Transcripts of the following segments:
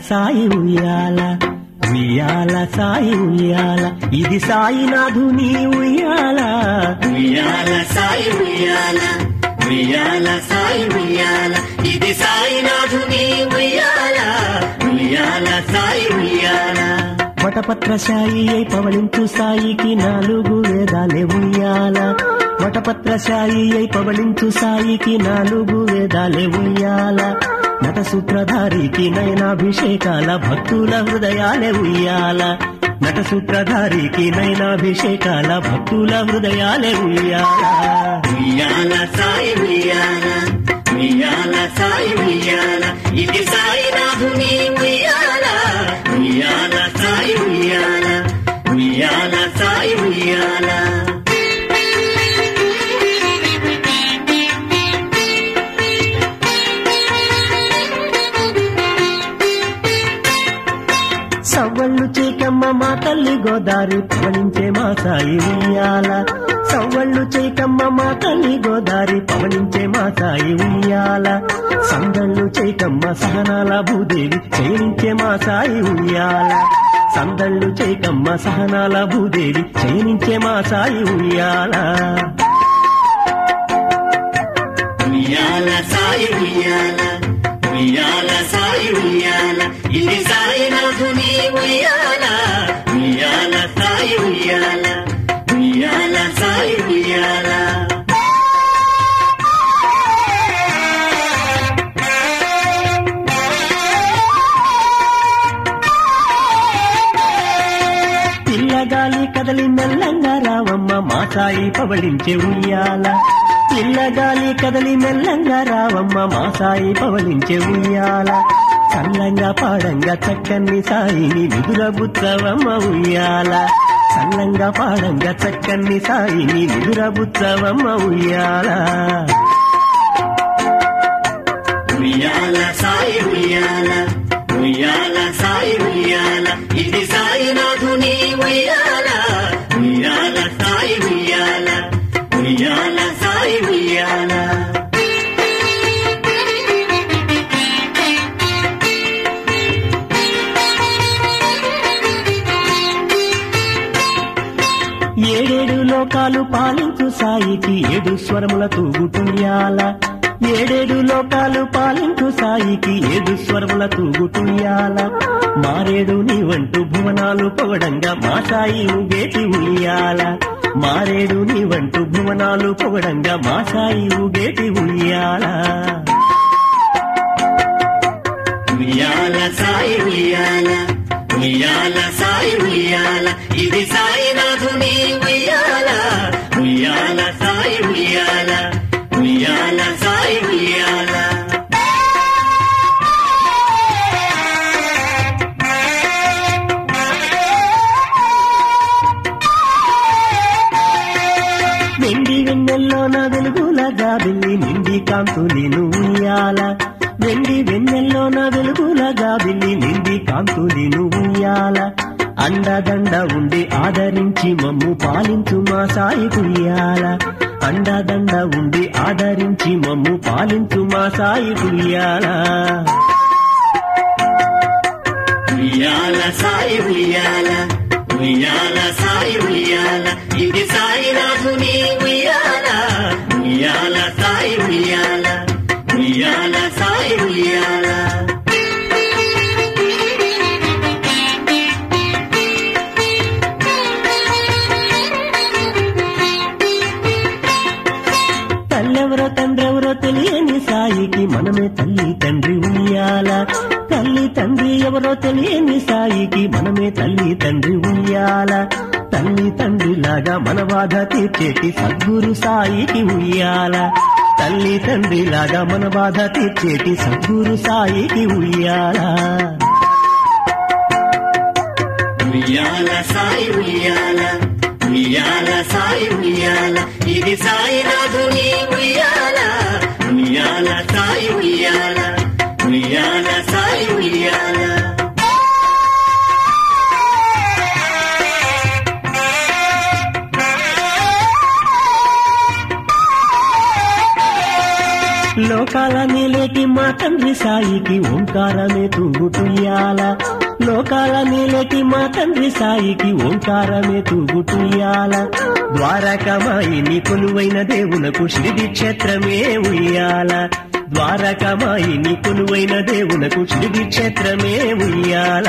సాయి ఉయ్యాల ఉయ్యాల సాయి ఉయ్యాల ఇది సాయినాథుని ఉయ్యాల ఉయ్యాల సాయి ఉయ్యాల ఉయ్యాల సాయి ఉయ్యాల ఇది సాయినాథుని ఉయ్యాల ఉయ్యాల సాయి ఉయ్యాల వటపత్ర సాయి అయి పవళించు సాయికి నాలుగు వేదాలే ఉయ్యాల వటపత్ర సాయి అయి పవళించు సాయికి నాలుగు వేదాలే ఉయ్యాల నట సూత్రధారికి నయనాభిషేకాల భక్తుల హృదయాలే ఉయ్యాల నట సూత్రధారికి నయనాభిషేకాల భక్తుల హృదయాలే ఉయ్యాల ఉయ్యాల సాయి ఉయ్యాల ఉయ్యాల సాయి ఉయ్యాల ఇది సాయినాథుని ఉయ్యాల ఉయ్యాల సాయి ఉయ్యాల ఉయ్యాల సాయి ఉయ్యాల సవ్వళ్ళు చేకమ్మ మా తల్లి గోదారి పవనించే మా సాయి ఉయ్యాల సవ్వళ్ళు చేకమ్మ మా తల్లి గోదారి పవనించే మా సాయి ఉయ్యాల సందళ్ళు చేకమ్మ సహనాల భూదేవి చేయించే మా సాయి ఉయ్యాల సందళ్ళు చేకమ్మ సహనాల భూదేవి చేయించే మా సాయి ఉయ్యాల ఉయ్యాల సాయి ఉయ్యాల ఉయ్యాల సాయి ఉయ్యాల ఇది సాయినాథుని ఉయ్యాల ఉయ్యాల సాయి ఉయ్యాల ఉయ్యాల సాయి ఉయ్యాల పిల్లగాలి కదలి మెల్లంగా రావమ్మ మా సాయి పవళించే ఉయ్యాల పిల్లగాలి కదలి మెల్లంగా రావమ్మ మా సాయి పవళించే ఉయ్యాల చల్లంగా పాడంగా చక్కని సాయిని నిదురబుచ్చవమ్మ ఉయ్యాల చల్లంగా పాడంగా చక్కని సాయిని నిదురబుచ్చవమ్మ ఉయ్యాల ఉయ్యాల సాయి ఉయ్యాల ఉయ్యాల సాయి ఉయ్యాల ఇది సాయినాథుని ఉయ్యాల ఉయ్యాల సాయి ఉయ్యాల ఉయ్యాల సాయి ఉయ్యాల ఏడేడు లోకాలు పాలించు సాయికి ఏడు స్వరముల తూగుటుయ్యాల ఏడేడు లోకాలు పాలించు సాయికి ఏడు స్వరముల తూగుటుయ్యాల మారేడు నీవంటూ భువనాలు పొగడంగా మా సాయి ఊగేటి ఉయ్యాల మారేడు నీవంటూ భువనాలు పొగడంగా మా సాయి ఊగేటి ఉయ్యాల ఉయ్యాల సాయి ఉయ్యాల ఉయ్యాల సాయి ఉయ్యాల ఇది సాయినాథుని ఉయ్యాల ఉయ్యాల సాయి ఉయ్యాల ఉయ్యాల సాయి ఉయ్యాల వెండి వెన్నెల్లోన వెలుగుల గాబిల్లి నిండి కాంతులి నువ్వుయాల వెండి వెన్నెల్లోన వెలుగుల గాబిల్లి నిండి కాంతులి నువ్వుయాల అండదండ ఉండి ఆదరించి మమ్ము పాలించు మా సాయి కుయ్యాల అండదండ ఉండి ఆదరించి మమ్ము పాలించు మా సాయి కుయ్యాల ఉయ్యాల సాయి ఉయ్యాల ఉయ్యాల సాయి ఉయ్యాల ఇది సాయినాథుని ఉయ్యాల ఉయ్యాల సాయి ఉయ్యాల ఉయ్యాల సాయి ఉయ్యాల తల్లెవరో తండ్రెవరో తెలియని సాయికి మనమే తల్లి తండ్రి ఉయ్యాల తల్లి తండ్రి ఎవరో తెలియని సాయికి మనమే తల్లి తండ్రి ఉయ్యాల తల్లి తండ్రి లాగా మన బాధ తీర్చేటి సద్గురు సాయికి ఉయ్యాల తల్లి తండ్రి లాగా మన బాధ తీర్చేటి సద్గురు సాయికి ఉయ్యాల ఉయ్యాల సాయి ఉయ్యాల ఉయ్యాల సాయి ఉయ్యాల ఇది సాయినాథుని ఉయ్యాల ఉయ్యాల సాయి ఉయ్యాల ఉయ్యాల సాయి ఉయ్యాల లోక లోకాల నీలేటి మా తండ్రి సాయికి ఓంకారమే తూగుటుయ్యాల లోకాల నీలేటి మా తండ్రి సాయికి ఓంకారమే తూగుటుయ్యాల ద్వారకమాయిని కొలువైన దేవునకు షిరిడి క్షేత్రమే ఉయ్యాల ద్వారకమాయిని కొలువైన దేవునకు షిరిడి క్షేత్రమే ఉయ్యాల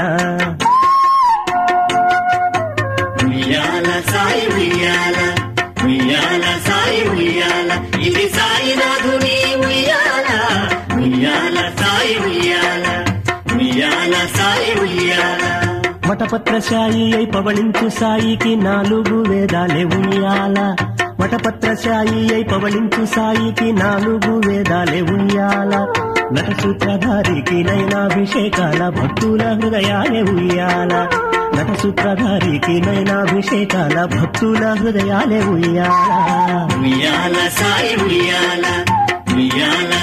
ఉయ్యాల సాయి ఉయ్యాల ఉయ్యాల సాయి ఉయ్యాల ఇది సాయినాథుని ఉయ్యాల ఉయ్యాల సాయి ఉయ్యాల ఉయ్యాల సాయి ఉయ్యాల వటపత్ర సాయి అయి పవళించు సాయికి నాలుగు వేదాలే ఉయ్యాల వటపత్ర సాయి అయి పవళించు సాయికి నాలుగు వేదాలే ఉయ్యాల నట సూత్రధారికి నయనాభిషేకాల భక్తుల హృదయాలే ఉయ్యాల నట సూత్రధారికి నయనాభిషేకాల భక్తుల హృదయాలే ఉయ్యాల ఉయ్యాల సాయి ఉయ్యాల ఉయ్యాల